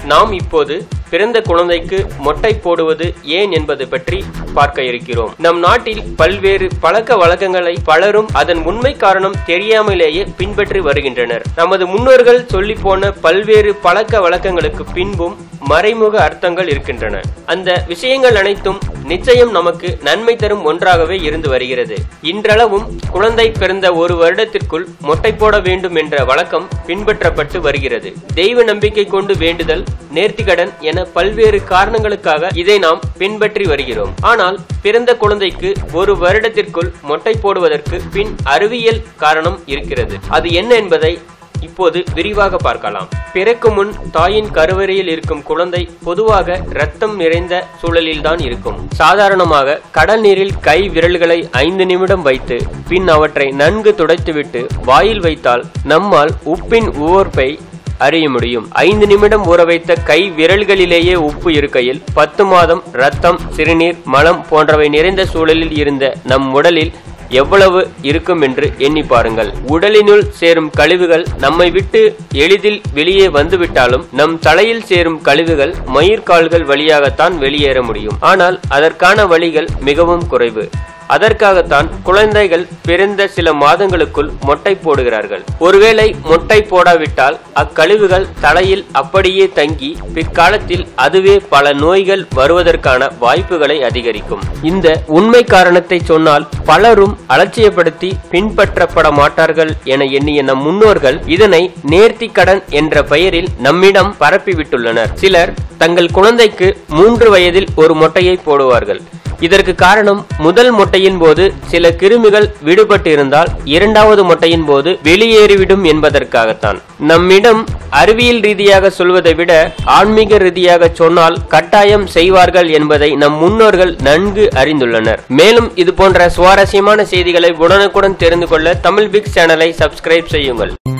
நாம் இப்போது பிறந்த குழந்தைக்கு மொட்டை போடுவது ஏன் என்பது பற்றி பார்க்க இருக்கிறோம் நம் நாட்டில் பல்வேறு பழக்க வழக்கங்களை பலரும் அதன் உண்மை காரணம் தெரியாமலேயே பின்பற்றி வருகின்றனர் நமது முன்னோர்கள் சொல்லி போன பல்வேறு பழக்க வழக்கங்களுக்கு பின்பும் மறைமுக அர்த்தங்கள் இருக்கின்றன அந்த விஷயங்கள் அனைத்தும் நிச்சயம் நமக்கு நன்மை தரும் ஒன்றாகவே இருந்து வருகிறது இன்றளவும் குழந்தை பிறந்த ஒரு வருடத்திற்குள் மொட்டை போட வேண்டும் என்ற வழக்கம் பின்பற்றப்பட்டு வருகிறது தெய்வ நம்பிக்கை கொண்டு வேண்டுதல் நேர்த்திக்கடன் என பல்வேறு காரணங்களுக்காக இதை நாம் பின்பற்றி வருகிறோம் ஆனால் பிறந்த குழந்தைக்கு ஒரு வருடத்திற்குள் மொட்டை போடுவதற்கு பின் அறிவியல் காரணம் இருக்கிறது அது என்ன என்பதை இப்போது விரிவாக பார்க்கலாம் பிறக்கும் முன் தாயின் கருவறையில் இருக்கும் குழந்தை பொதுவாக ரத்தம் நிறைந்த சூழலில்தான் இருக்கும் சாதாரணமாக கடல் நீரில் கை விரல்களை ஐந்து நிமிடம் வைத்து பின் அவற்றை நன்கு துடைத்துவிட்டு வாயில் வைத்தால் நம்மால் உப்பின் உவர்ப்பை அறிய முடியும் ஐந்து நிமிடம் ஊற வைத்த கை விரல்களிலேயே உப்பு இருக்கையில் பத்து மாதம் ரத்தம் சிறுநீர் மலம் போன்றவை நிறைந்த சூழலில் இருந்த நம் உடலில் எவ்வளவு இருக்கும் என்று எண்ணி பாருங்கள் உடலினுள் சேரும் கழிவுகள் நம்மை விட்டு எளிதில் வெளியே வந்துவிட்டாலும் நம் தலையில் சேரும் கழிவுகள் மயிர்கால்கள் வழியாகத்தான் வெளியேற முடியும் ஆனால் அதற்கான வழிகள் மிகவும் குறைவு அதற்காகத்தான் குழந்தைகள் பிறந்த சில மாதங்களுக்குள் மொட்டை போடுகிறார்கள் ஒருவேளை மொட்டை போடாவிட்டால் அக்கழிவுகள் தலையில் அப்படியே தங்கி பிற்காலத்தில் அதுவே பல நோய்கள் வருவதற்கான வாய்ப்புகளை அதிகரிக்கும் இந்த உண்மை காரணத்தை சொன்னால் பலரும் அலட்சியப்படுத்தி பின்பற்றப்பட மாட்டார்கள் என எண்ணிய நம் முன்னோர்கள் இதனை நேர்த்தி கடன் என்ற பெயரில் நம்மிடம் பரப்பிவிட்டுள்ளனர் சிலர் தங்கள் குழந்தைக்கு மூன்று வயதில் ஒரு மொட்டையை போடுவார்கள் இதற்கு காரணம் முதல் மொட்டையின் போது சில கிருமிகள் விடுபட்டு இருந்தால் இரண்டாவது மொட்டையின் போது வெளியேறிவிடும் என்பதற்காகத்தான் நம்மிடம் அறிவியல் ரீதியாக சொல்வதை விட ஆன்மீக ரீதியாக சொன்னால் கட்டாயம் செய்வார்கள் என்பதை நம் முன்னோர்கள் நன்கு அறிந்துள்ளனர் மேலும் இது போன்ற சுவாரஸ்யமான செய்திகளை உடனுக்குடன் தெரிந்து கொள்ள தமிழ் பிக் சேனலை சப்ஸ்கிரைப் செய்யுங்கள்